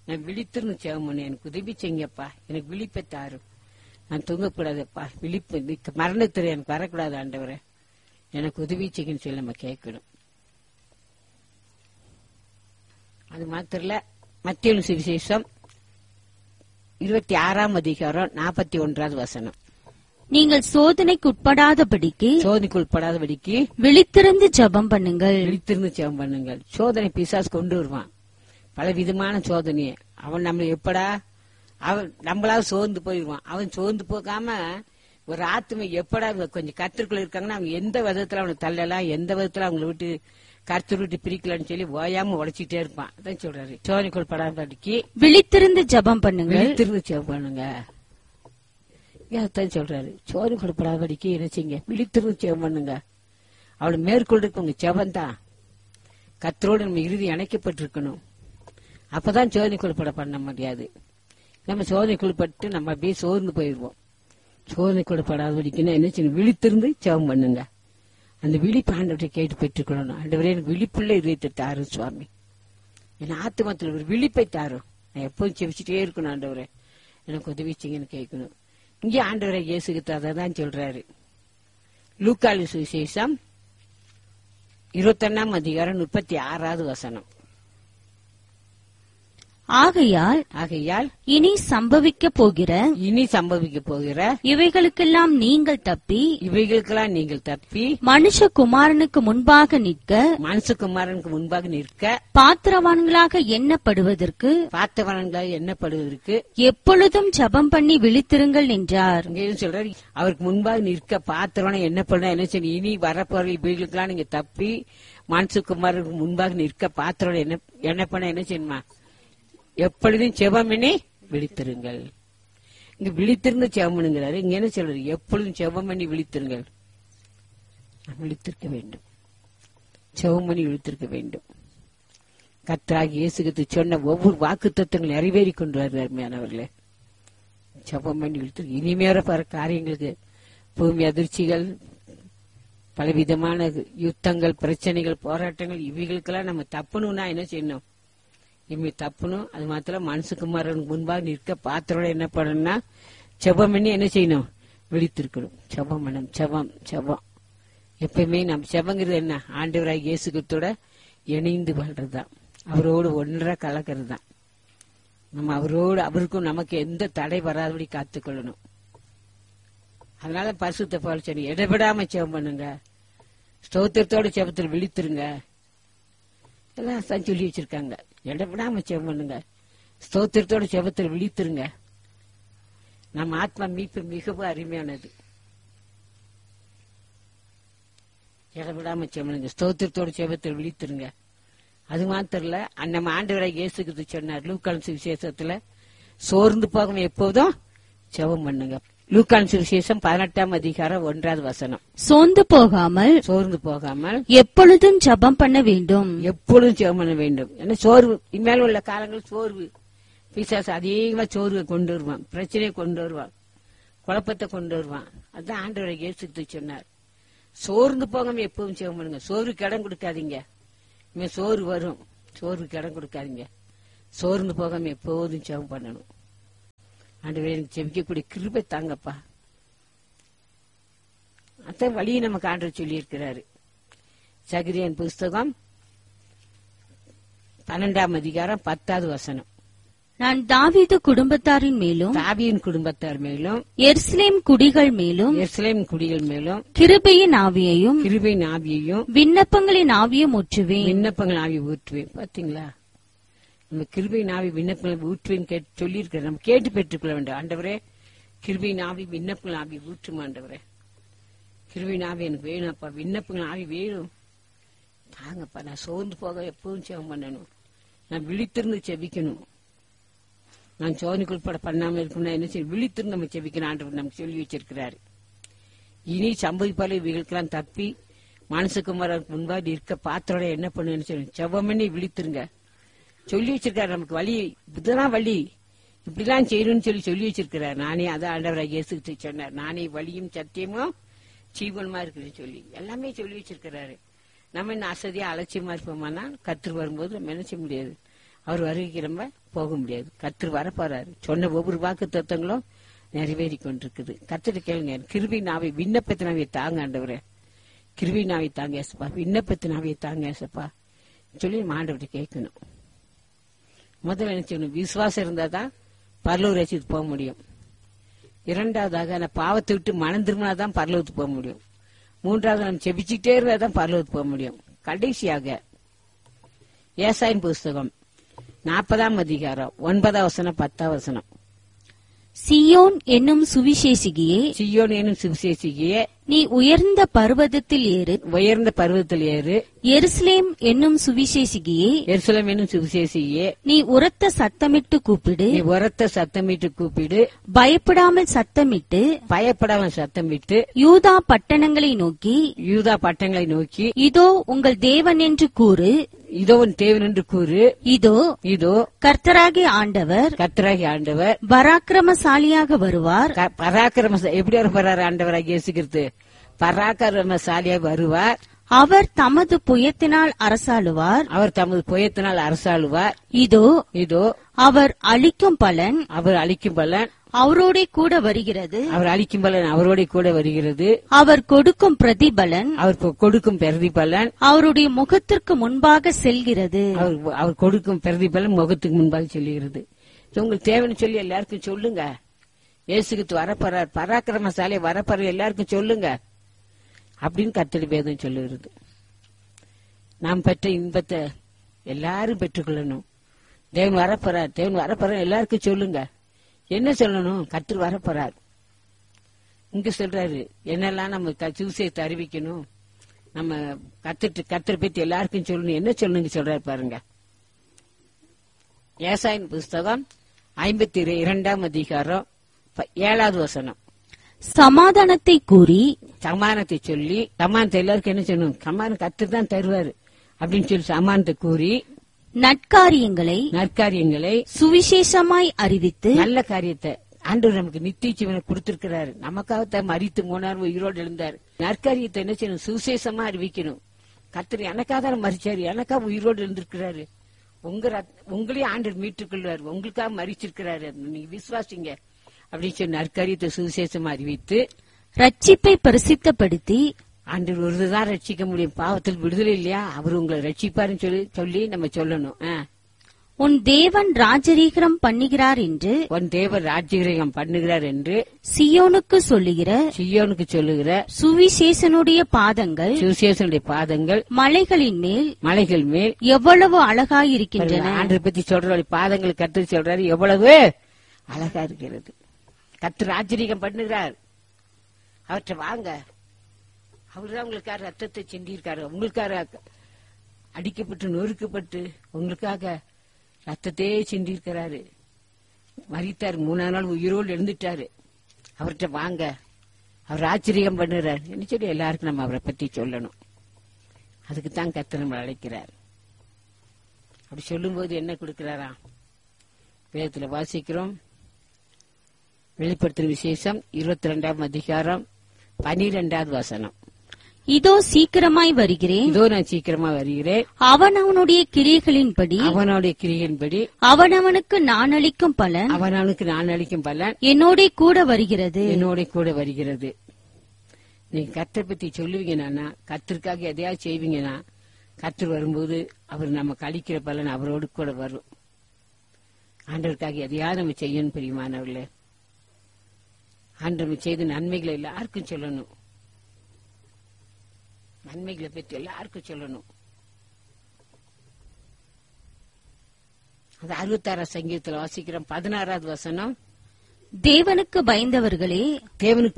நான் விழித்திருந்து ஜெபம் பண்ணேன் எனக்கு உதவி செய்யுங்கப்பா எனக்கு விழிப்பை தாரு நான் தூங்கக்கூடாதுப்பா விழிப்பு இந்த மரணத்தில் எனக்கு வரக்கூடாது ஆண்டவரே எனக்கு உதவி செய்யுன்னு சொல்லி நம்ம கேட்கணும் அது மாத்திரம் இல்ல மத்திய சுவிசேஷம் இருபத்தி ஆறாம் அதிகாரம் நாற்பத்தி ஒன்றாவது வசனம் நீங்கள் சோதனைக்கு உட்படாதபடிக்கு சோதனைக்கு உட்படாதபடிக்கு விழித்திருந்து ஜெபம் பண்ணுங்கள் விழித்திருந்து ஜெபம் பண்ணுங்கள் சோதனை பிசாசு கொண்டு வருவான் பல விதமான சோதனையை அவன் நம்மளை எப்படா அவன் நம்மளாவது சோர்ந்து போயிடுவான் அவன் சோர்ந்து போகாம ஒரு ஆத்மை எப்படா இவங்க கொஞ்சம் கத்திற்குள்ள இருக்காங்கன்னா அவங்க எந்த விதத்துல அவனை தள்ளலாம் எந்த விதத்துல அவங்களை விட்டு கருத்து விட்டு பிரிக்கலாம்னு சொல்லி ஓயாம உழைச்சிட்டே இருப்பான் அதான் சொல்றாரு சோதனைக்குள் படாதபடிக்கு விழித்திருந்து ஜெபம் பண்ணுங்கள் விழித்திருந்து ஜெபம் பண்ணுங்க அதான் சொல்றாரு சோறு கொடுப்படாதபடிக்கு என்ன செய்யுங்க விழித்திருந்து ஜெபம் பண்ணுங்க அவளை மேற்கொள்றதுக்கு உங்க ஜெபம் தான் கத்தரோடு நம்ம இறுதி இணைக்கப்பட்டிருக்கணும் அப்பதான் சோதனை குழுப்பட பண்ண முடியாது நம்ம சோதனை குழுப்பட்டு நம்ம அப்படியே சோர்ந்து போயிடுவோம் சோதனை குழுப்படாதபடிக்குன்னா என்ன செய்யணும் விழித்திருந்து ஜெபம் பண்ணுங்க அந்த விழிப்பு ஆண்டவரை கேட்டு பெற்றுக்கொள்ளணும் ஆண்டவரே எனக்கு விழிப்புள்ள இதயத்தை தாரு சுவாமி என் ஆத்மத்தில் ஒரு விழிப்பை தாரும் நான் எப்போதும் செவிச்சுட்டே இருக்கணும் ஆண்டவரே எனக்கு உதவி செய்யுங்கன்னு கேட்கணும் இங்கே ஆண்டவரை இயேசுக்கு அதை தான் சொல்றாரு லூக்காலு சுவிசேஷம் இருபத்தொன்னாம் அதிகாரம் முப்பத்தி ஆறாவது வசனம் ஆகையால் ஆகையால் இனி சம்பவிக்க போகிற இனி சம்பவிக்க போகிற இவைகளுக்கெல்லாம் நீங்கள் தப்பி இவைகளுக்கெல்லாம் நீங்கள் தப்பி மனுஷகுமாரனுக்கு முன்பாக நிற்க மனசுக்குமாரனுக்கு முன்பாக நிற்க பாத்திரவான்களாக எண்ணப்படுவதற்கு பார்த்தவனங்களாக எண்ணப்படுவதற்கு எப்பொழுதும் ஜெபம் பண்ணி விழித்திருங்கள் என்றார் இங்கேயும் சொல்றாரு அவருக்கு முன்பாக நிற்க பாத்திரவனை என்ன பண்ண என்ன செய்யணும் இனி வரப்போற இவைகளுக்கெல்லாம் நீங்க தப்பி மனசுக்குமாரனுக்கு முன்பாக நிற்க பாத்திரம் என்ன என்ன பண்ண என்ன செய்யணுமா எப்பொழுதும் செபம் பண்ணி விழித்திருங்கள் இங்க விழித்திருந்து செபம் பண்ணுங்கிறாரு இங்க என்ன சொல்றாரு எப்பொழுதும் செபம் பண்ணி விழித்திருங்கள் நாம் விழித்திருக்க வேண்டும் செபம் பண்ணி விழித்திருக்க வேண்டும் கர்த்தராகி இயேசுக்கு சொன்ன ஒவ்வொரு வாக்கு தத்துவங்கள் நிறைவேறி கொண்டு வருவார் அருமையானவர்களே ஜெபம் பண்ணி விழுத்து இனிமேற பல காரியங்களுக்கு பூமி அதிர்ச்சிகள் பலவிதமான யுத்தங்கள் பிரச்சனைகள் போராட்டங்கள் இவைகளுக்கெல்லாம் நம்ம தப்பணும்னா என்ன செய்யணும் இனிமே தப்பணும் அது மாத்திரம் மனசுக்குமாரனுக்கு முன்பாக நிற்க பாத்திரோட என்ன பண்ணணும்னா ஜெபம் பண்ணி என்ன செய்யணும் விழித்திருக்கணும் ஜெபம் பண்ணணும் ஜெபம் ஜெபம் எப்பயுமே நம்ம ஜெபங்கிறது என்ன ஆண்டவராக இயேசு கிறிஸ்துவோட இணைந்து வாழ்றதுதான் அவரோடு ஒன்றா கலக்கிறது தான் நம்ம அவரோடு அவருக்கும் நமக்கு எந்த தடை வராதபடி காத்துக்கொள்ளணும் அதனால பரிசுத்த பால் சொன்ன இடைவிடாம ஜெபம் பண்ணுங்க ஸ்தோத்திரத்தோட ஜெபத்தில் விழித்துருங்க எல்லாம் தான் சொல்லி வச்சிருக்காங்க இடைவிடாம ஜெபம் பண்ணுங்க ஸ்தோத்திரத்தோட ஜெபத்தில் விழித்துருங்க நம்ம ஆத்மா மீட்பு மிகவும் அருமையானது இடைவிடாம ஜெபம் பண்ணுங்க ஸ்தோத்திரத்தோட ஜெபத்தில் விழித்துருங்க அது மாத்திரம் இல்ல நம்ம ஆண்டவரை இயேசுக்கு சொன்னார் லூக்கான் சுவிசேஷத்துல சோர்ந்து போகாம எப்போதும் ஜெபம் பண்ணுங்க லூக்கான் சுவிசேஷம் பதினெட்டாம் அதிகாரம் ஒன்றாவது வசனம் சோர்ந்து போகாமல் சோர்ந்து போகாமல் எப்பொழுதும் ஜெபம் பண்ண வேண்டும் எப்பொழுதும் ஜெபம் பண்ண வேண்டும் ஏன்னா சோர்வு இனிமேல் உள்ள காலங்கள் சோர்வு பிசாசு அதிகமா சோர்வை கொண்டு வருவான் பிரச்சனையை கொண்டு வருவான் குழப்பத்தை கொண்டு வருவான் அதான் ஆண்டவரை இயேசுக்கு சொன்னார் சோர்ந்து போகாம எப்பவும் ஜெபம் பண்ணுங்க சோர்வுக்கு இடம் கொடுக்காதீங்க இனிமே சோறு வரும் சோறுக்கு இடம் கொடுக்காதீங்க சோர்ந்து போகாம எப்போதும் ஜெபம் பண்ணணும் ஆண்டவரே எனக்கு ஜெபிக்கக்கூடிய கிருபை தாங்கப்பா அதான் வழியை நமக்கு ஆண்டவர் சொல்லி இருக்கிறாரு சகிரியன் புஸ்தகம் பன்னெண்டாம் அதிகாரம் பத்தாவது வசனம் நான் தாவீது குடும்பத்தாரின் மேலும் தாவியின் குடும்பத்தார் மேலும் எருசலேம் குடிகள் மேலும் எருசலேம் குடிகள் மேலும் கிருபையின் ஆவியையும் கிருபை நாவியையும் விண்ணப்பங்களின் ஆவியும் ஊற்றுவேன் விண்ணப்பங்கள் ஆவி ஊற்றுவேன் பாத்தீங்களா நம்ம கிருபை நாவி விண்ணப்பங்கள் ஊற்றுவேன் கேட்டு சொல்லியிருக்கிறோம் நம்ம கேட்டு பெற்றுக்கொள்ள வேண்டும் ஆண்டவரே கிருபை நாவி விண்ணப்பங்கள் ஆவி ஊற்றும் ஆண்டவரே கிருபை நாவி எனக்கு வேணும்ப்பா விண்ணப்பங்கள் ஆவி வேணும் தாங்கப்பா நான் சோர்ந்து போக எப்பவும் ஜெபம் பண்ணணும் நான் விழித்திருந்து செபிக்கணும் நான் சோதனைக்கு உட்பட பண்ணாம இருக்கணும்னா என்ன செய்ய விழித்திருந்து நம்ம செபிக்கணும் ஆண்டவர் நமக்கு சொல்லி வச்சிருக்கிறாரு இனி சம்பவிப்பால இவைகளுக்கெல்லாம் தப்பி மனசுக்குமாரருக்கு முன்பாக இருக்க பாத்திரோட என்ன பண்ணுன்னு சொல்லி செவ்வம் பண்ணி விழித்துருங்க சொல்லி வச்சிருக்காரு நமக்கு வழி இதுதான் வழி இப்படிலாம் செய்யணும்னு சொல்லி சொல்லி வச்சிருக்கிறார் நானே அதான் ஆண்டவராக இயேசுக்கு சொன்னார் நானே வழியும் சத்தியமும் ஜீவனமா இருக்குன்னு சொல்லி எல்லாமே சொல்லி வச்சிருக்கிறாரு நம்ம என்ன அசதியா அலட்சியமா இருப்போமானா கத்து வரும்போது நம்ம என்ன செய்ய முடியாது அவர் வருகைக்கு நம்ம போக முடியாது கத்தர் வர போறாரு சொன்ன ஒவ்வொரு வாக்கு தத்துவங்களும் நிறைவேறி கொண்டிருக்குது கத்தர் கேளுங்க கிருபி நாவை விண்ணப்பத்தினாவே தாங்க ஆண்டவரே கிருபி நாவை தாங்க ஏசப்பா விண்ணப்பத்தினாவே தாங்க ஏசப்பா சொல்லி நம்ம ஆண்டவர்கிட்ட கேட்கணும் முதல்ல என்ன செய்யணும் விசுவாசம் இருந்தாதான் பரலூர் ரசித்து போக முடியும் இரண்டாவதாக அந்த பாவத்தை விட்டு மனம் திரும்பினாதான் பரலோகத்துக்கு போக முடியும் மூன்றாவது நம்ம செபிச்சுட்டே இருந்தா தான் பரலோகத்துக்கு போக முடியும் கடைசியாக ஏசாயின் புஸ்தகம் நாற்பதாம் அதிகாரம் ஒன்பதாம் வசனம் பத்தாம் வசனம் சியோன் என்னும் சுவிசேஷிகியே சியோன் எனும் சுவிசேஷியே நீ உயர்ந்த பர்வதத்தில் ஏறு உயர்ந்த பருவத்தில் ஏறு எருசலேம் என்னும் சுவிசேஷிகியே எருசலம் என்னும் சுவிசேஷியே நீ உரத்த சத்தமிட்டு கூப்பிடு நீ உரத்த சத்தமிட்டு கூப்பிடு பயப்படாமல் சத்தமிட்டு பயப்படாம சத்தமிட்டு யூதா பட்டணங்களை நோக்கி யூதா பட்டங்களை நோக்கி இதோ உங்கள் தேவன் என்று கூறு இதோ உன் தேவன் என்று கூறு இதோ இதோ கர்த்தராகிய ஆண்டவர் கர்த்தராகி ஆண்டவர் பராக்கிரமசாலியாக வருவார் க- பராக்கிரம எப்படி வருவார் ஆண்டவராக இயேசுகிறது பராக்கிரமசாலியாக வருவார் அவர் தமது புயத்தினால் அரசாளுவார் அவர் தமது புயத்தினால் அரசாளுவார் இதோ இதோ அவர் அளிக்கும் பலன் அவர் அளிக்கும் பலன் அவரோட கூட வருகிறது அவர் அளிக்கும் பலன் அவரோட கூட வருகிறது அவர் கொடுக்கும் பிரதிபலன் அவர் கொ- கொடுக்கும் பிரதி பலன் அவருடைய முகத்திற்கு முன்பாக செல்கிறது அவர் அவர் கொடுக்கும் பிரதி பலன் முகத்துக்கு முன்பாக சொல்லுகிறது இது உங்களுக்கு தேவைன்னு சொல்லி எல்லாருக்கும் சொல்லுங்க இயேசுக்கு வரப்போறார் பராக்கிரமசாலை வரப்போற எல்லாருக்கும் சொல்லுங்க அப்படின்னு கத்தடி வேதம் சொல்லுகிறது நாம் பெற்ற இன்பத்தை எல்லாரும் பெற்றுக்கொள்ளணும் தேவன் வரப்போறார் தேவன் வரப்போறார் எல்லாருக்கும் சொல்லுங்க என்ன சொல்லணும் கத்தர் வரப்போறார் இங்க சொல்றாரு என்னெல்லாம் நம்ம க- சுவிசேஷத்தை அறிவிக்கணும் நம்ம கத்துட்டு கத்தரை பத்தி எல்லாருக்கும் சொல்லணும் என்ன சொல்லணுங்க சொல்றாரு பாருங்க ஏசாயின் புஸ்தகம் ஐம்பத்தி இரு- இரண்டாம் அதிகாரம் ப- ஏழாவது வசனம் சமாதானத்தை கூறி சமானத்தை சொல்லி சமானத்தை எல்லாருக்கும் என்ன சொல்லணும் சமானம் கத்து தான் தருவாரு அப்படின்னு சொல்லி சமானத்தை கூறி நட்காரியங்களை நற்காரியங்களை சுவிசேஷமாய் அறிவித்து நல்ல காரியத்தை ஆண்டவர் நமக்கு நித்திய ஜீவனை கொடுத்திருக்கிறாரு நமக்காகத்தான் மறித்து மூணார் உயிரோடு எழுந்தார் நற்காரியத்தை என்ன செய்யணும் சுவிசேஷமா அறிவிக்கணும் கர்த்தர் எனக்காக தான் மறிச்சாரு எனக்காக உயிரோடு எழுந்திருக்கிறாரு உங்க ரத்- உங்களையும் ஆண்டவர் மீட்டுக் கொள்வார் உங்களுக்காக மறிச்சிருக்கிறாரு நீங்க விசுவாசிங்க அப்படின்னு சொல்லி நற்காரியத்தை சுவிசேஷமா அறிவித்து ரட்சிப்பை பரிசுத்தப்படுத்தி ஆண்டவர் ஒருதான் ரட்சிக்க முடியும் பாவத்தில் விடுதலை இல்லையா அவர் உங்களை ரட்சிப்பாருன்னு சொல்லி சொல்லி நம்ம சொல்லணும் ஆ. உன் தேவன் ராஜரீகரம் பண்ணுகிறார் என்று உன் தேவர் ராஜ்யகிரகம் பண்ணுகிறார் என்று சியோனுக்கு சொல்லுகிற சியோனுக்கு சொல்லுகிற சுவிசேஷனுடைய பாதங்கள் சுவிசேஷனுடைய பாதங்கள் மலைகளின் மேல் மலைகள் மேல் எவ்வளவு அழகாயிருக்கின்றன ஆண்டரை பத்தி சொல்றாரு பாதங்கள் கத்து சொல்றாரு எவ்வளவு அழகா இருக்கிறது கத்து ராஜரீகம் பண்ணுகிறார் அவற்றை வாங்க அவர்தான் உங்களுக்காக ரத்தத்தை சிந்தியிருக்காரு உங்களுக்காக அடிக்கப்பட்டு நொறுக்கப்பட்டு உங்களுக்காக ரத்தத்தையே சிந்தியிருக்கிறாரு மறித்தார் மூணாவது நாள் உயிரோடு எழுந்துட்டாரு அவர்கிட்ட வாங்க அவர் ஆச்சரியம் பண்ணுறார் என்ன சொல்லி எல்லாருக்கும் நம்ம அவரை பத்தி சொல்லணும் அதுக்கு தான் கத்து நம்ம அழைக்கிறார் அப்படி சொல்லும்போது என்ன கொடுக்கிறாரா வேதத்துல வாசிக்கிறோம் வெளிப்படுத்தும் விசேஷம் இருபத்தி ரெண்டாம் அதிகாரம் பனிரெண்டாவது வசனம் இதோ சீக்கிரமாய் வருகிறேன் இதோ நான் சீக்கிரமா வருகிறேன் அவன் அவனுடைய கிரியைகளின்படி அவனுடைய கிரியின்படி அவனவனுக்கு நான் அளிக்கும் பலன் அவனுக்கு நான் அளிக்கும் பலன் என்னோட கூட வருகிறது என்னோட கூட வருகிறது நீங்க கத்தரை பத்தி சொல்லுவீங்கன்னா கத்திற்காக எதையாவது செய்வீங்கன்னா கத்தர் வரும்போது அவர் நமக்கு அளிக்கிற பலன் அவரோடு கூட வரும் ஆண்டவருக்காக எதையாவது நம்ம செய்யணும் பிரியமானவர்களே ஆண்டவர் செய்த நன்மைகளை எல்லாருக்கும் சொல்லணும் நன்மைகளை பற்றி எல்லாருக்கும் சொல்லணும் அது அறுபத்தாறாம் சங்கீதத்துல வாசிக்கிறோம் பதினாறாவது வசனம் தேவனுக்கு பயந்தவர்களே தேவனுக்கு